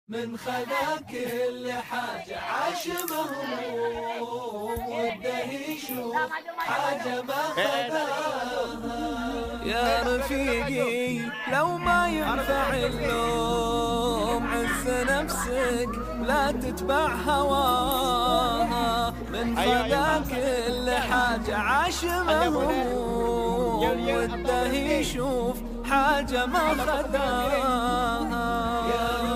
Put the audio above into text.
من خذا كل حاجة عاش مهموم وده يشوف حاجة ما خذاها يا رفيقي لو ما ينفع اللوم عز نفسك لا تتبع هواها من خذا كل حاجة عاش مهموم وده يشوف حاجة ما خذاها